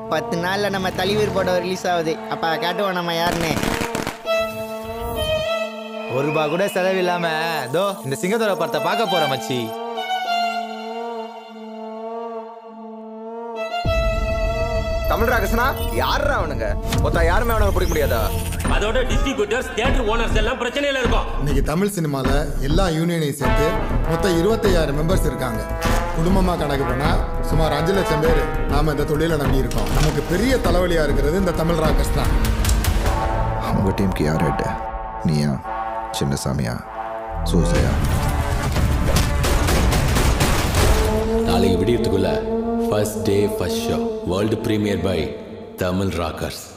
பத்து நாள்ல நம்ம தலைவர் படம் ரிலீஸ் ஆகுது அப்ப காட்டுவோம் நம்ம யாருன்னு ஒரு ரூபா கூட செலவில்லாம தோ இந்த சிங்கத்தோட படத்தை பார்க்க போறேன் மச்சி தமிழ் ராகசனா யாரா அவனுங்க மொத்தம் யாருமே அவனுங்க பிடிக்க முடியாதா அதோட டிஸ்ட்ரிபியூட்டர்ஸ் தியேட்டர் ஓனர்ஸ் எல்லாம் பிரச்சனையில இருக்கும் இன்னைக்கு தமிழ் சினிமாவில் எல்லா யூனியனையும் சேர்த்து மொத்தம் இருபத்தையாயிரம் மெம்பர்ஸ் இருக்காங்க குடும்பமாக கணக்கு பண்ணால் சுமார் அஞ்சு லட்சம் பேர் நாம் இந்த தொழிலை நம்பி இருக்கோம் நமக்கு பெரிய தலைவலியாக இருக்கிறது இந்த தமிழ் ராக்கர்ஸ் தான் உங்க டீமுக்கு யார் ஹெட் நீயா சின்னசாமியா சூசையா நாளைக்கு விடியறதுக்குள்ள first day first show world premiere by Tamil Rockers